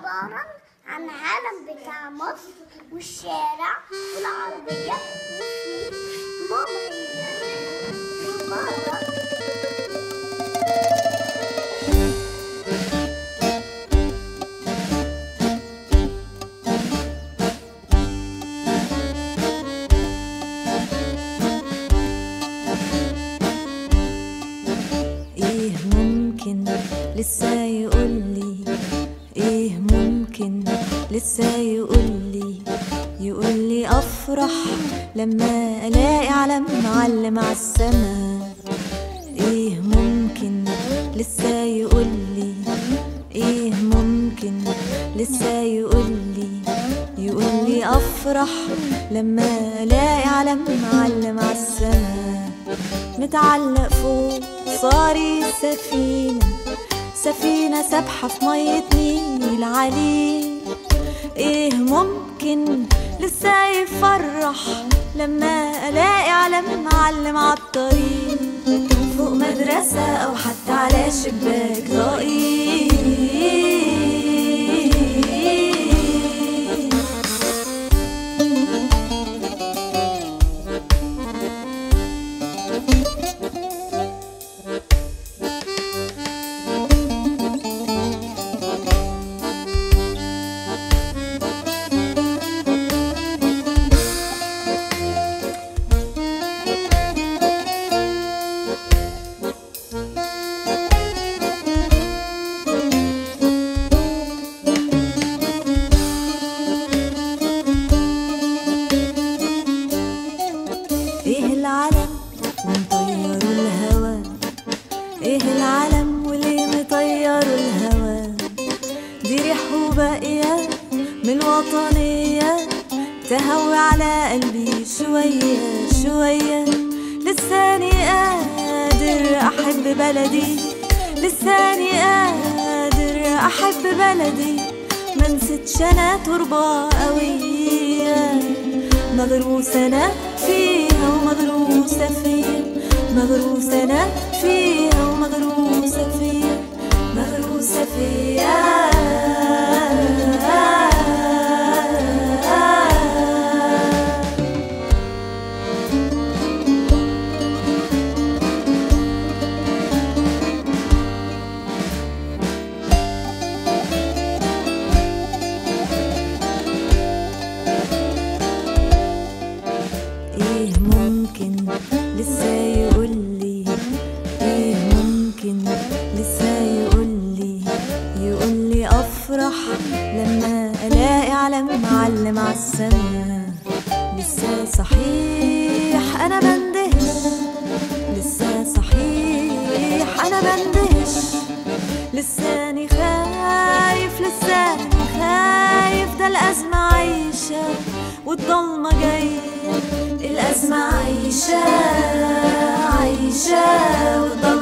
عبارة عن عالم بتاع مصر والشارع والعربية وفي موبايل موبايل ايه ممكن لسه يقولي ايه ممكن لسه يقولي يقولي افرح لما الاقي علم معلم على السما ايه ممكن لسه يقولي ايه ممكن لسه يقولي يقولي افرح لما الاقي علم معلم على السما متعلق فوق صاري سفينة سفينة سابحة في مية نيل عليه ايه ممكن لسه يفرح لما الاقي علم معلم عالطريق فوق مدرسة او حتى على شباك ضئيل ايه العلم ومطيروا الهوا ايه العلم وليه مطيروا الهوا دي ريح وباقية من الوطنية تهوي على قلبي شوية شوية لساني قادر أحب بلدي لساني قادر أحب بلدي ما نسيتش أنا تربة قوية مغروسة أنا فيها ومغروسة فيا مغروسة أنا فيها ومغروسة فيا مغروسة فيا ايه ممكن لسه يقولي ايه ممكن لسه يقولي يقولي افرح لما الاقي علم معلم عالسما لسه صحيح انا بندهش لسه صحيح انا بندهش لساني خايف لساني خايف ده الأزمة عايشة والضلمة جاية الأزمة عايشة عايشة والضلمة